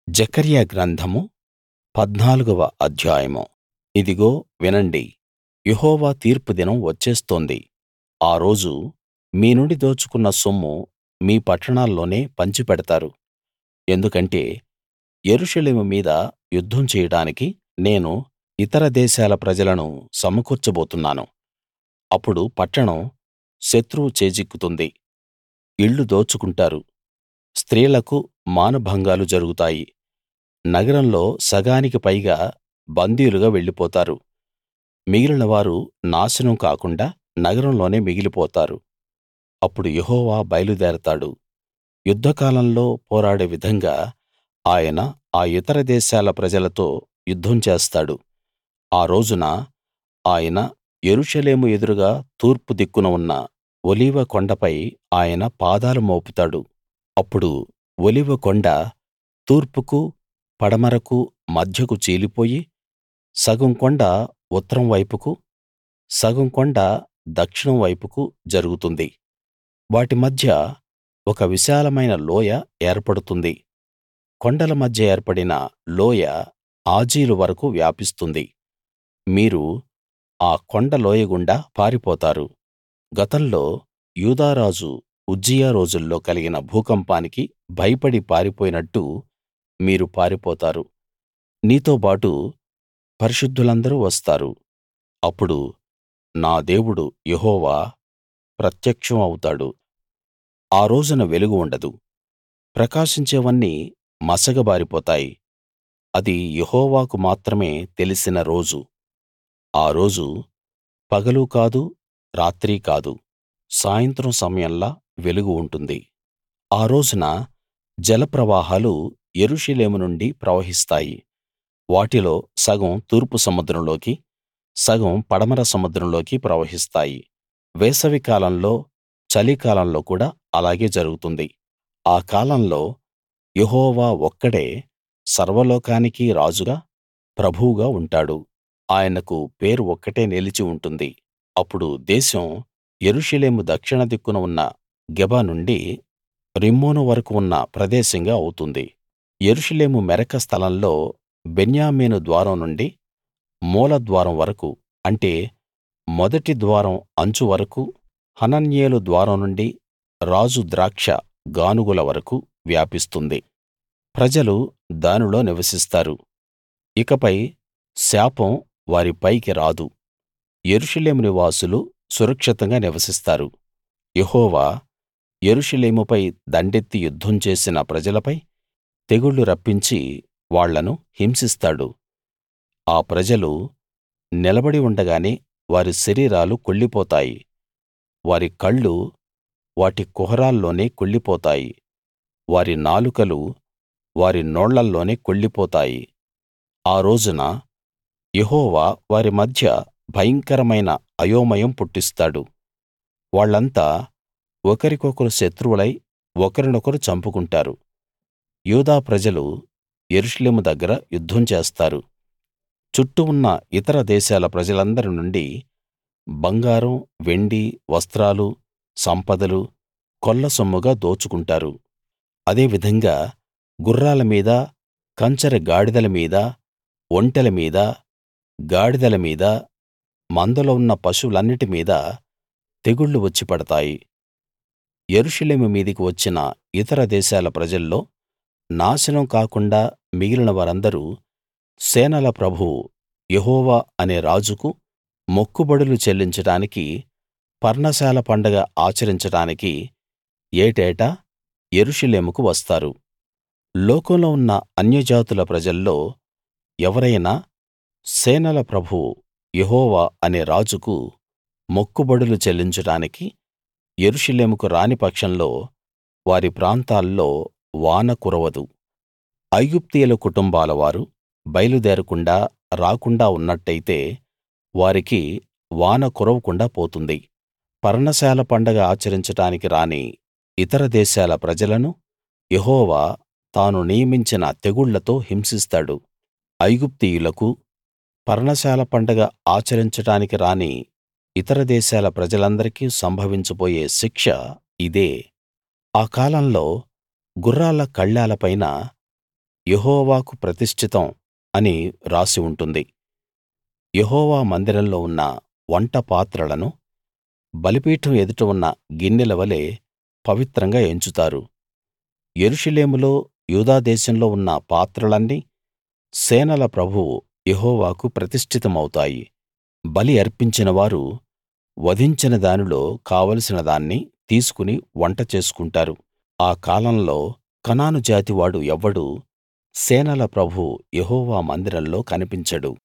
జెకర్యా గ్రంథము పద్నాలుగవ అధ్యాయము ఇదిగో వినండి యెహోవా తీర్పు దినం వచ్చేస్తోంది ఆ రోజు మీ నుండి దోచుకున్న సొమ్ము మీ పట్టణాల్లోనే పంచిపెడతారు ఎందుకంటే యెరూషలేము మీద యుద్ధం చేయడానికి నేను ఇతర దేశాల ప్రజలను సమకూర్చబోతున్నాను అప్పుడు పట్టణం శత్రువు చేజిక్కుతుంది ఇళ్ళు దోచుకుంటారు స్త్రీలకు మానభంగాలు జరుగుతాయి నగరంలో సగానికి పైగా బందీలుగా వెళ్ళిపోతారు మిగిలిన వారు నాశనం కాకుండా నగరంలోనే మిగిలిపోతారు అప్పుడు యెహోవా బయలుదేరతాడు యుద్ధకాలంలో పోరాడే విధంగా ఆయన ఆ ఇతర దేశాల ప్రజలతో యుద్ధం చేస్తాడు ఆ రోజున ఆయన యెరూషలేము ఎదురుగా తూర్పు దిక్కున ఉన్న ఒలీవ కొండపై ఆయన పాదాలు మోపుతాడు అప్పుడు ఒలీవ కొండ తూర్పుకు పడమరకు మధ్యకు చీలిపోయి సగం కొండ ఉత్తరం వైపుకు సగం కొండ దక్షిణం వైపుకు జరుగుతుంది వాటి మధ్య ఒక విశాలమైన లోయ ఏర్పడుతుంది కొండల మధ్య ఏర్పడిన లోయ ఆజీలు వరకూ వ్యాపిస్తుంది మీరు ఆ కొండ లోయ గుండా పారిపోతారు గతంలో యూదా రాజు ఉజ్జియా రోజుల్లో కలిగిన భూకంపానికి భయపడి పారిపోయినట్టు మీరు పారిపోతారు నీతోబాటు పరిశుద్ధులందరూ వస్తారు అప్పుడు నా దేవుడు యెహోవా ప్రత్యక్షం అవుతాడు ఆ రోజున వెలుగు ఉండదు ప్రకాశించేవన్నీ మసకబారిపోతాయి అది యెహోవాకు మాత్రమే తెలిసిన రోజు ఆ రోజు పగలూ కాదు రాత్రీ కాదు సాయంత్రం సమయంలా వెలుగు ఉంటుంది ఆ రోజున జలప్రవాహాలు యెరూషలేము నుండి ప్రవహిస్తాయి వాటిలో సగం తూర్పు సముద్రంలోకి సగం పడమర సముద్రంలోకి ప్రవహిస్తాయి వేసవి కాలంలో చలికాలంలో కూడా అలాగే జరుగుతుంది ఆ కాలంలో యెహోవా ఒక్కడే సర్వలోకానికీ రాజుగా ప్రభువుగా ఉంటాడు ఆయనకు పేరు ఒక్కటే నిలిచి ఉంటుంది అప్పుడు దేశం యెరూషలేము దక్షిణ దిక్కున ఉన్న గెబ నుండి రిమ్మోను వరకూ ఉన్న ప్రదేశంగా అవుతుంది యెరూషలేము మెరక స్థలంలో బెన్యామీను ద్వారం నుండి మూల ద్వారం వరకూ అంటే మొదటి ద్వారం అంచు వరకూ హనన్యేలు ద్వారం నుండి రాజు ద్రాక్ష గానుగుల వరకూ వ్యాపిస్తుంది ప్రజలు దానిలో నివసిస్తారు ఇకపై శాపం వారి పైకి రాదు యెరూషలేము నివాసులు సురక్షితంగా నివసిస్తారు యెహోవా యెరూషలేముపై దండెత్తి యుద్ధం చేసిన ప్రజలపై తెగుళ్లు రప్పించి వాళ్ళను హింసిస్తాడు ఆ ప్రజలు నిలబడి ఉండగానే వారి శరీరాలు కుళ్ళిపోతాయి వారి కళ్ళు వాటి కుహరాల్లోనే కుళ్ళిపోతాయి వారి నాలుకలు వారి నోళ్లల్లోనే కుళ్ళిపోతాయి ఆ రోజున యెహోవా వారి మధ్య భయంకరమైన అయోమయం పుట్టిస్తాడు వాళ్ళంతా ఒకరికొకరు శత్రువులై ఒకరినొకరు చంపుకుంటారు యూదా ప్రజలు యెరూషలేము దగ్గర యుద్ధం చేస్తారు చుట్టూ ఉన్న ఇతర దేశాల ప్రజలందరి నుండి బంగారం వెండి వస్త్రాలు సంపదలు కొల్లసొమ్ముగా దోచుకుంటారు అదే విధంగా గుర్రాల మీద కంచర గాడిదల మీద ఒంటెల మీద గాడిదల మీద మందలో ఉన్న పశువులన్నిటి మీద తెగుళ్లు వచ్చి పడతాయి యెరూషలేము మీదికి వచ్చిన ఇతర దేశాల ప్రజల్లో నాశనం కాకుండా మిగిలిన వారందరూ సేనల ప్రభువు యెహోవా అనే రాజుకు మొక్కుబడులు చెల్లించడానికి పర్ణశాల పండగ ఆచరించడానికి ఏటేటా యెరూషలేముకు వస్తారు లోకంలో ఉన్న అన్యజాతుల ప్రజల్లో ఎవరైనా సేనల ప్రభువు యెహోవా అనే రాజుకు మొక్కుబడులు చెల్లించడానికి యెరూషలేముకు రాని పక్షంలో వారి ప్రాంతాల్లో వాన కురవదు ఐగుప్తీయుల కుటుంబాల వారు బయలుదేరకుండా రాకుండా ఉన్నట్టయితే వారికి వాన కురవకుండా పోతుంది పర్ణశాల పండగ ఆచరించడానికి రాని ఇతర దేశాల ప్రజలను యెహోవా తాను నియమించిన తెగుళ్లతో హింసిస్తాడు ఐగుప్తీయులకు పర్ణశాల పండగ ఆచరించడానికి రాని ఇతర దేశాల ప్రజలందరికీ సంభవించబోయే శిక్ష ఇదే ఆ కాలంలో గుర్రాల కళ్ళాల పైన యెహోవాకు ప్రతిష్ఠితం అని రాసి ఉంటుంది యెహోవా మందిరంలో ఉన్న వంట పాత్రలను బలిపీఠం ఎదుట ఉన్న గిన్నెల వలె పవిత్రంగా ఎంచుతారు యెరూషలేములో యూదా దేశంలో ఉన్న పాత్రలన్నీ సేనల ప్రభువు యెహోవాకు ప్రతిష్ఠితమవుతాయి బలి అర్పించిన వారు వధించిన దానిలో కావలసిన దాన్ని తీసుకుని వంట చేసుకుంటారు ఆ కాలంలో కనాను జాతివాడు ఎవ్వడూ సేనల ప్రభువు యెహోవా మందిరంలో కనిపించడు